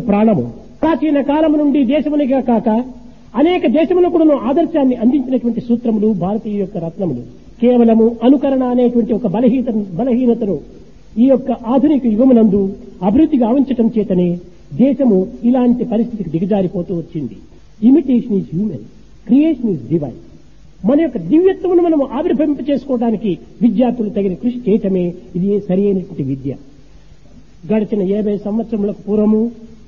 ప్రాణము ప్రాచీన కాలము నుండి దేశమునిగా కాక అనేక దేశములకు కూడాను ఆదర్శాన్ని అందించినటువంటి సూత్రములు భారతీయ యొక్క రత్నములు కేవలము అనుకరణ అనేటువంటి ఒక బలహీన బలహీనతను ఈ యొక్క ఆధునిక యుగమునందు అభివృద్ధి గావించటం చేతనే దేశము ఇలాంటి పరిస్థితికి దిగజారిపోతూ వచ్చింది imitation is human creation is divine మన యొక్క దివ్యత్వమును మనం ఆవిర్భవింప చేసుకోవడానికి విద్యార్థులు తగిన కృషి చేయటమే ఇది సరి అయినటువంటి విద్య గడిచిన యాభై సంవత్సరములకు పూర్వము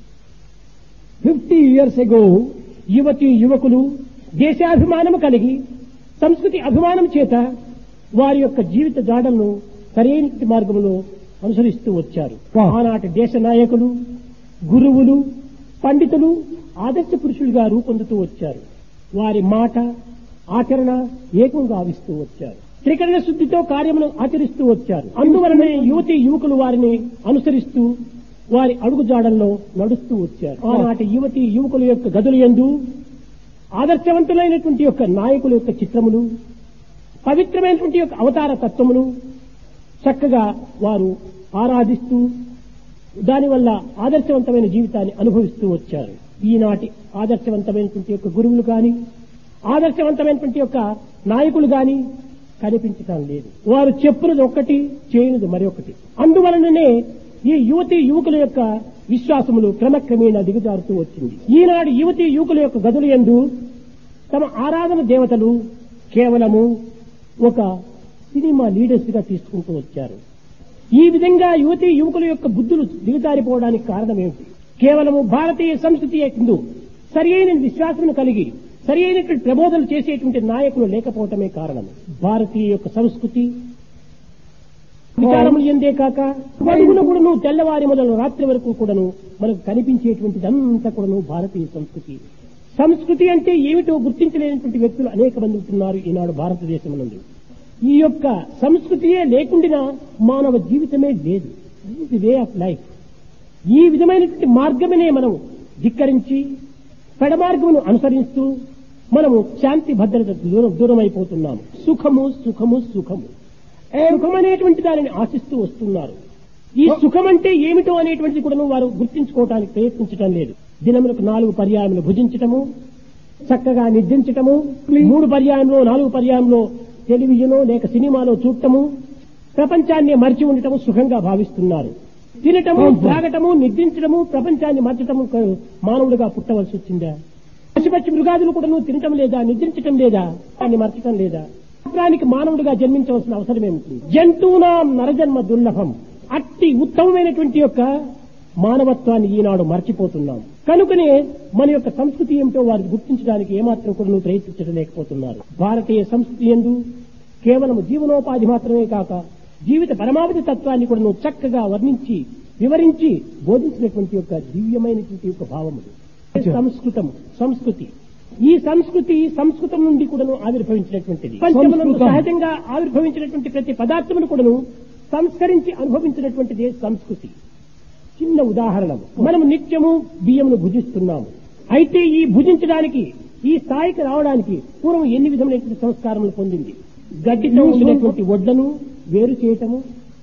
ఫిఫ్టీ ఇయర్స్ ఎగో యువతి యువకులు దేశాభిమానము కలిగి సంస్కృతి అభిమానం చేత వారి యొక్క జీవిత జాడలను సరైన మార్గంలో అనుసరిస్తూ వచ్చారు ఆనాటి దేశ నాయకులు గురువులు పండితులు ఆదర్శ పురుషులుగా రూపొందుతూ వచ్చారు వారి మాట ఆచరణ ఏకం గావిస్తూ వచ్చారు త్రికరణ శుద్ధితో కార్యమును ఆచరిస్తూ వచ్చారు అందువలనే యువతి యువకులు వారిని అనుసరిస్తూ వారి అడుగుజాడల్లో నడుస్తూ వచ్చారు ఆనాటి యువతి యువకుల యొక్క గదుల యందు ఆదర్శవంతులైనటువంటి యొక్క నాయకుల యొక్క చిత్రములు పవిత్రమైనటువంటి యొక్క అవతార తత్వమును చక్కగా వారు ఆరాధిస్తూ దానివల్ల ఆదర్శవంతమైన జీవితాన్ని అనుభవిస్తూ వచ్చారు ఈనాటి ఆదర్శవంతమైనటువంటి యొక్క గురువులు కానీ ఆదర్శవంతమైనటువంటి యొక్క నాయకులు గాని కనిపించటం లేదు వారు చెప్పునది ఒక్కటి చేయనిది మరొకటి అందువలననే ఈ యువతి యువకుల యొక్క విశ్వాసములు క్రమక్రమేణా దిగజారుతూ వచ్చింది ఈనాడు యువతి యువకుల యొక్క గదులు ఎందు తమ ఆరాధన దేవతలు కేవలము ఒక సినిమా లీడర్స్ గా తీసుకుంటూ వచ్చారు ఈ విధంగా యువతి యువకుల యొక్క బుద్ధులు దిగజారిపోవడానికి కారణం ఏమిటి కేవలము భారతీయ సంస్కృతి యందు సరి అయిన విశ్వాసమును కలిగి సరి అయినటువంటి ప్రబోధనలు చేసేటువంటి నాయకులు లేకపోవటమే కారణం భారతీయ యొక్క సంస్కృతి విచారములు ఎందే కాక అడుగున కూడాను తెల్లవారి మొదలు రాత్రి వరకు కూడాను మనకు కనిపించేటువంటిదంతా కూడాను భారతీయ సంస్కృతి సంస్కృతి అంటే ఏమిటో గుర్తించలేనటువంటి వ్యక్తులు అనేక మంది ఉంటున్నారు ఈనాడు భారతదేశం నుండి ఈ యొక్క సంస్కృతియే లేకుండా మానవ జీవితమే లేదు ది వే ఆఫ్ లైఫ్ ఈ విధమైనటువంటి మార్గమనే మనం ధిక్కరించి పెడమార్గమును అనుసరిస్తూ మనము శాంతి భద్రత దూరం దూరం అయిపోతున్నాము సుఖము సుఖము సుఖము సుఖం అనేటువంటి దానిని ఆశిస్తూ వస్తున్నారు ఈ సుఖం అంటే ఏమిటో అనేటువంటిది కూడా వారు గుర్తించుకోవడానికి ప్రయత్నించడం లేదు దినములకు నాలుగు పర్యాయములు భుజించటము చక్కగా నిద్రించటము మూడు పర్యాయంలో నాలుగు పర్యాయంలో టెలివిజన్ లేక సినిమాలో చూడటము ప్రపంచాన్ని మరిచి ఉండటము సుఖంగా భావిస్తున్నారు తినటము త్రాగటము నిద్రించడము ప్రపంచాన్ని మర్చటము క- మానవుడిగా పుట్టవలసి వచ్చిందా పశుపక్షి మృగాదులు కూడా నువ్వు తినటం లేదా నిద్రించటం లేదా దాన్ని మర్చటం లేదా మాత్రానికి మానవుడిగా జన్మించవలసిన అవసరం ఏమిటి జంతువునాం నరజన్మ దుర్లభం అట్టి ఉత్తమమైనటువంటి యొక్క మానవత్వాన్ని ఈనాడు మర్చిపోతున్నాం కనుకనే మన యొక్క సంస్కృతి ఏమిటో వారికి గుర్తించడానికి ఏమాత్రం కూడా నువ్వు ప్రయత్నించడం లేకపోతున్నారు భారతీయ సంస్కృతి ఎందు కేవలం జీవనోపాధి మాత్రమే కాక జీవిత పరమావధి తత్వాన్ని కూడా నువ్వు చక్కగా వర్ణించి వివరించి బోధించినటువంటి యొక్క దివ్యమైనటువంటి యొక్క భావములు సంస్కృతం సంస్కృతి ఈ సంస్కృతి సంస్కృతం నుండి కూడాను ఆవిర్భవించినటువంటిది పంచములను సంస్కృతం. సహజంగా ఆవిర్భవించినటువంటి ప్రతి పదార్థమును కూడాను సంస్కరించి అనుభవించినటువంటిదే సంస్కృతి చిన్న ఉదాహరణ మనం నిత్యము బియ్యమును భుజిస్తున్నాము అయితే ఈ భుజించడానికి ఈ స్థాయికి రావడానికి పూర్వం ఎన్ని విధమైనటువంటి సంస్కారములు పొందింది గడ్డితో ఉన్నటువంటి వడ్లను వేరు చేయటము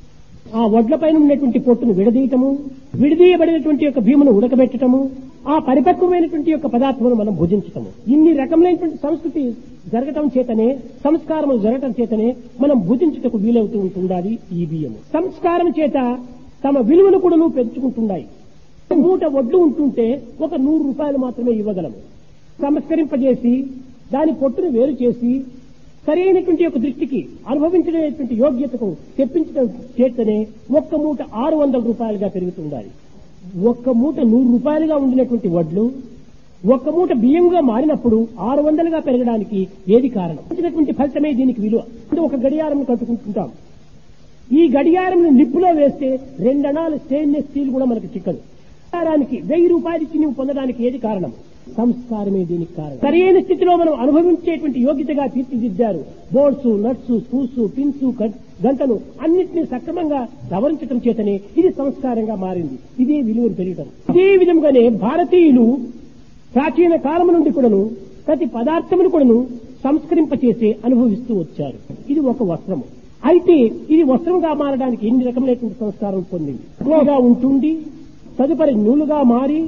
ఆ వడ్ల పైన ఉన్నటువంటి పొట్టును విడదీయటము విడదీయబడినటువంటి యొక్క భీమును ఉడకబెట్టటము ఆ పరిపక్వమైనటువంటి యొక్క పదార్థమును మనం భుజించటము ఇన్ని రకములైనటువంటి సంస్కృతి జరగటం చేతనే సంస్కారములు జరగటం చేతనే మనం భుజించుటకు వీలవుతూ ఉంటుండాలి ఈ బియ్యము సంస్కారం చేత తమ విలువను కూడా నువ్వు పెంచుకుంటున్నాయి మూట వడ్లు ఉంటుంటే ఒక నూరు రూపాయలు మాత్రమే ఇవ్వగలము సంస్కరింపజేసి దాని పొట్టును వేరు చేసి సరైనటువంటి యొక్క దృష్టికి అనుభవించలేనటువంటి యోగ్యతకు తెప్పించడం చేతనే ఒక్క మూట ఆరు వందల రూపాయలుగా పెరుగుతుండాలి ఒక్క మూట నూరు రూపాయలుగా ఉండినటువంటి వడ్లు ఒక్క మూట బియ్యంగా మారినప్పుడు ఆరు వందలుగా పెరగడానికి ఏది కారణం వచ్చినటువంటి ఫలితమే దీనికి విలువ అంటే ఒక గడియారం కట్టుకుంటుంటాం ఈ గడియారం నిప్పులో వేస్తే రెండణాలు స్టెయిన్లెస్ స్టీల్ కూడా మనకు చిక్కదు గడియారానికి వెయ్యి రూపాయలు ఇచ్చి నువ్వు పొందడానికి ఏది కారణం సంస్కారమే దీనికి కారణం సరైన స్థితిలో మనం అనుభవించేటువంటి యోగ్యతగా తీర్చిదిద్దారు బోర్డ్స్ నట్స్ స్క్రూస్ పిన్స్ గంటలు అన్నింటినీ సక్రమంగా సవరించడం చేతనే ఇది సంస్కారంగా మారింది ఇదే విలువను పెరగడం ఇదే విధంగానే భారతీయులు ప్రాచీన కాలం నుండి కూడాను ప్రతి పదార్థమును కూడాను సంస్కరింపచేసి అనుభవిస్తూ వచ్చారు ఇది ఒక వస్త్రము అయితే ఇది వస్త్రంగా మారడానికి ఎన్ని రకములైనటువంటి సంస్కారం పొందింది నూలుగా ఉంటుండి తదుపరి నూలుగా మారి